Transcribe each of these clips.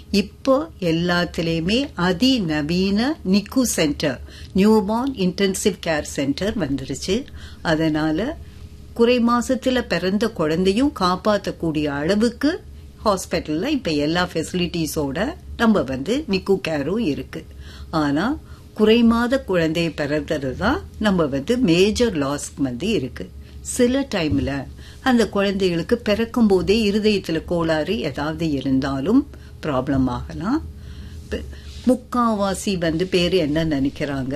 இப்போ எல்லாத்துலேயுமே அதிநவீன NICU center newborn intensive care center வந்துருச்சு அதனால குறை மாசத்துல பிறந்த குழந்தையும் காப்பாற்றக்கூடிய அளவுக்கு ஹாஸ்பிட்டல்ல இப்ப எல்லா ஃபெசிலிட்டிஸோட நம்ம வந்து நிக்கு கேரும் இருக்கு ஆனா குறைமாத குழந்தை பிறந்தது தான் நம்ம வந்து மேஜர் லாஸ் வந்து இருக்கு சில டைம்ல அந்த குழந்தைகளுக்கு பிறக்கும் போதே இருதயத்துல கோளாறு ஏதாவது இருந்தாலும் ப்ராப்ளம் ஆகலாம் இப்ப முக்காவாசி வந்து பேர் என்ன நினைக்கிறாங்க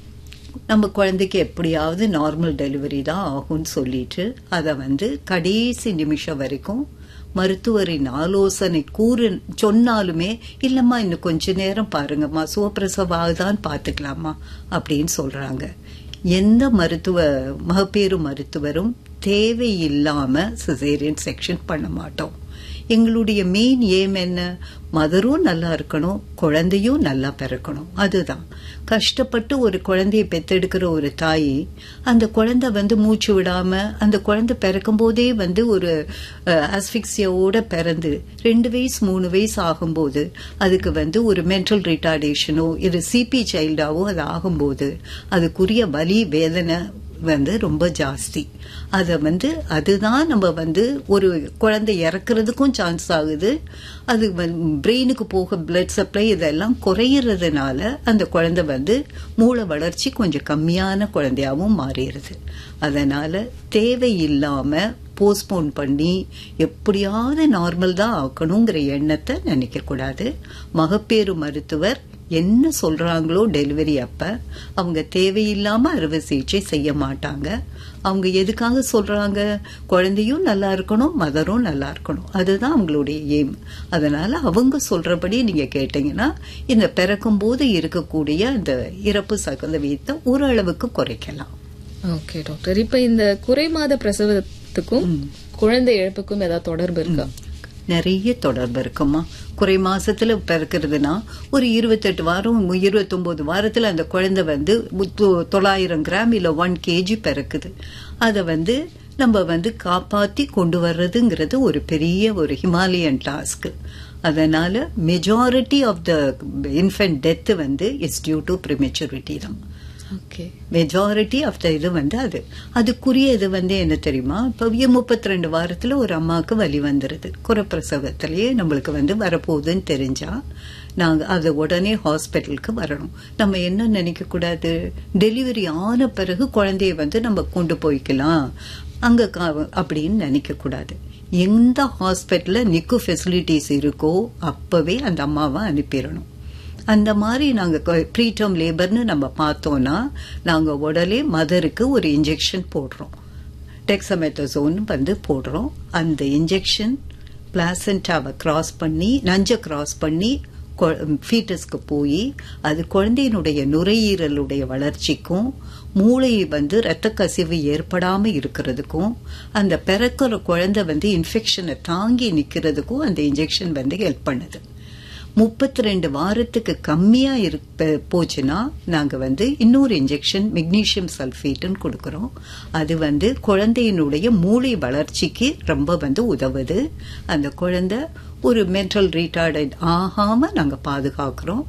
நம்ம குழந்தைக்கு எப்படியாவது நார்மல் டெலிவரி தான் ஆகும்னு சொல்லிட்டு அதை வந்து கடைசி நிமிஷம் வரைக்கும் மருத்துவரின் ஆலோசனை கூறு சொன்னாலுமே இல்லம்மா இன்னும் கொஞ்ச நேரம் பாருங்கம்மா சுவப்பிரசவாதான் பார்த்துக்கலாமா அப்படின்னு சொல்றாங்க எந்த மருத்துவ மகப்பேறு மருத்துவரும் தேவையில்லாம சிசேரியன் செக்ஷன் பண்ண மாட்டோம் எங்களுடைய மெயின் ஏம் என்ன மதரும் நல்லா இருக்கணும் குழந்தையும் நல்லா பிறக்கணும் அதுதான் கஷ்டப்பட்டு ஒரு குழந்தைய பெத்தெடுக்கிற ஒரு தாய் அந்த குழந்தை வந்து மூச்சு விடாம அந்த குழந்தை பிறக்கும் போதே வந்து ஒரு அஸ்பிக்சியோட பிறந்து ரெண்டு வயசு மூணு வயசு ஆகும்போது அதுக்கு வந்து ஒரு மென்டல் ரிட்டார்டேஷனோ இது சிபி சைல்டாவோ அது ஆகும்போது அதுக்குரிய வலி வேதனை வந்து ரொம்ப ஜாஸ்தி அதை வந்து அதுதான் நம்ம வந்து ஒரு குழந்தை இறக்குறதுக்கும் சான்ஸ் ஆகுது அது பிரெயினுக்கு போக பிளட் சப்ளை இதெல்லாம் குறையிறதுனால அந்த குழந்தை வந்து மூளை வளர்ச்சி கொஞ்சம் கம்மியான குழந்தையாவும் மாறிடுது அதனால தேவையில்லாம போஸ்ட்போன் பண்ணி எப்படியாவது நார்மல் தான் ஆக்கணுங்கிற எண்ணத்தை நினைக்க கூடாது மகப்பேறு மருத்துவர் என்ன சொல்றாங்களோ டெலிவரி அப்ப அவங்க தேவையில்லாம அறுவை சிகிச்சை செய்ய மாட்டாங்க அவங்க எதுக்காக சொல்றாங்க குழந்தையும் நல்லா இருக்கணும் மதரும் நல்லா இருக்கணும் அதுதான் அவங்களுடைய எய்ம் அதனால அவங்க சொல்றபடி நீங்க கேட்டீங்கன்னா இந்த பிறக்கும் போது இருக்கக்கூடிய இந்த இறப்பு சதவீதத்தை ஓரளவுக்கு குறைக்கலாம் ஓகே டாக்டர் இப்ப இந்த குறைமாத பிரசவத்துக்கும் குழந்தை இழப்புக்கும் ஏதாவது தொடர்பு இருக்கா நிறைய தொடர்பு இருக்குமா குறை மாசத்துல பிறக்கிறதுனா ஒரு இருபத்தெட்டு வாரம் இருபத்தொன்பது வாரத்துல அந்த குழந்தை வந்து தொள்ளாயிரம் கிராம் இல்ல ஒன் கேஜி பிறக்குது அதை வந்து நம்ம வந்து காப்பாத்தி கொண்டு வர்றதுங்கிறது ஒரு பெரிய ஒரு ஹிமாலயன் டாஸ்க் அதனால majority of the infant death வந்து இட்ஸ் டியூ டு ப்ரிமெச்சூரிட்டி தான் ஓகே மெஜாரிட்டி ஆஃப் த இது வந்து அது அதுக்குரிய இது வந்து என்ன தெரியுமா இப்போ முப்பத்தி ரெண்டு வாரத்துல ஒரு அம்மாவுக்கு வலி வந்துருது குறப்பிரசவத்திலேயே நம்மளுக்கு வந்து வரப்போகுதுன்னு தெரிஞ்சா நாங்க அது உடனே ஹாஸ்பிட்டலுக்கு வரணும் நம்ம என்ன நினைக்க கூடாது டெலிவரி ஆன பிறகு குழந்தைய வந்து நம்ம கொண்டு போய்க்கலாம் அங்க அப்படின்னு நினைக்க கூடாது எந்த ஹாஸ்பிட்டல்ல நிக்கு ஃபெசிலிட்டிஸ் இருக்கோ அப்பவே அந்த அம்மாவை அனுப்பிடணும் அந்த மாதிரி நாங்க ப்ரீடம் லேபர்னு நம்ம பார்த்தோம்னா நாங்க உடலே மதருக்கு ஒரு இன்ஜெக்ஷன் போடுறோம் டெக்ஸமெத்தசோன் வந்து போடுறோம் அந்த இன்ஜெக்ஷன் பிளாசண்டாவை கிராஸ் பண்ணி நஞ்ச கிராஸ் பண்ணி ஃபீட்டஸ்க்கு போய் அது குழந்தையினுடைய நுரையீரலுடைய வளர்ச்சிக்கும் மூளை வந்து ரத்த கசிவு ஏற்படாம இருக்கிறதுக்கும் அந்த பிறக்கிற குழந்தை வந்து இன்ஃபெக்ஷனை தாங்கி நிக்கிறதுக்கும் அந்த இன்ஜெக்ஷன் வந்து ஹெல்ப் பண்ணுது முப்பத்தி ரெண்டு வாரத்துக்கு கம்மியா இருப்ப போச்சுன்னா நாங்க வந்து இன்னொரு இன்ஜெக்ஷன் மெக்னீசியம் சல்ஃபேட்னு கொடுக்கறோம் அது வந்து குழந்தையினுடைய மூளை வளர்ச்சிக்கு ரொம்ப வந்து உதவுது அந்த குழந்தை ஒரு மென்டல் ரீட்டார்டட் ஆகாம நாங்க பாதுகாக்கிறோம்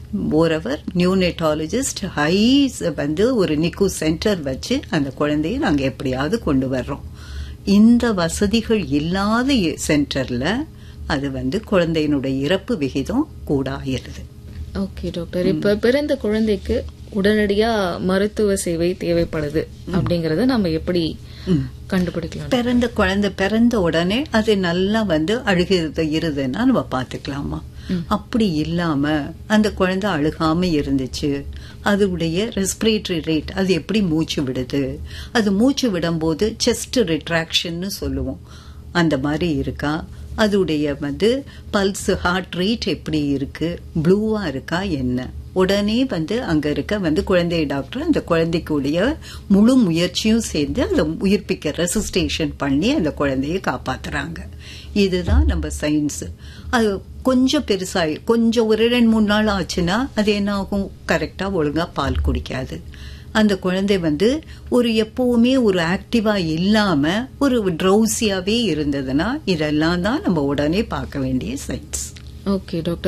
ஓரவர் நியூனெட்டாலஜிஸ்ட் ஹை வந்து ஒரு நிக்கு சென்டர் வச்சு அந்த குழந்தைய நாங்க எப்படியாவது கொண்டு வர்றோம் இந்த வசதிகள் இல்லாத சென்டர்ல அது வந்து குழந்தையினுடைய இறப்பு விகிதம் கூட ஆயிருது ஓகே டாக்டர் இப்ப பிறந்த குழந்தைக்கு உடனடியா மருத்துவ சேவை தேவைப்படுது அப்படிங்கறத நம்ம எப்படி கண்டுபிடிக்கலாம் பிறந்த குழந்தை பிறந்த உடனே அது நல்லா வந்து அழுகிறது இருதுன்னா நம்ம பாத்துக்கலாமா அப்படி இல்லாம அந்த குழந்தை அழுகாம இருந்துச்சு அதனுடைய ரெஸ்பிரேட்டரி ரேட் அது எப்படி மூச்சு விடுது அது மூச்சு விடும்போது செஸ்ட் ரிட்ராக்ஷன் சொல்லுவோம் அந்த மாதிரி இருக்கா அதுடைய வந்து பல்ஸ் ஹார்ட் ரேட் எப்படி இருக்கு ப்ளூவா இருக்கா என்ன உடனே வந்து அங்க இருக்க வந்து குழந்தை டாக்டர் அந்த குழந்தைக்குடைய முழு முயற்சியும் சேர்ந்து அதை உயிர்ப்பிக்க ரெசிஸ்டேஷன் பண்ணி அந்த குழந்தைய காப்பாத்துறாங்க இதுதான் நம்ம சயின்ஸ் அது கொஞ்சம் பெருசாகி கொஞ்சம் ஒரு ரெண்டு மூணு நாள் ஆச்சுன்னா அது என்ன ஆகும் கரெக்டா ஒழுங்கா பால் குடிக்காது அந்த குழந்தை வந்து ஒரு எப்பவுமே ஒரு ஆக்டிவா இல்லாம ஒரு ட்ரௌசியாவே இருந்ததுன்னா இதெல்லாம் தான் நம்ம உடனே பார்க்க வேண்டிய சயின்ஸ் ஓகே டாக்டர்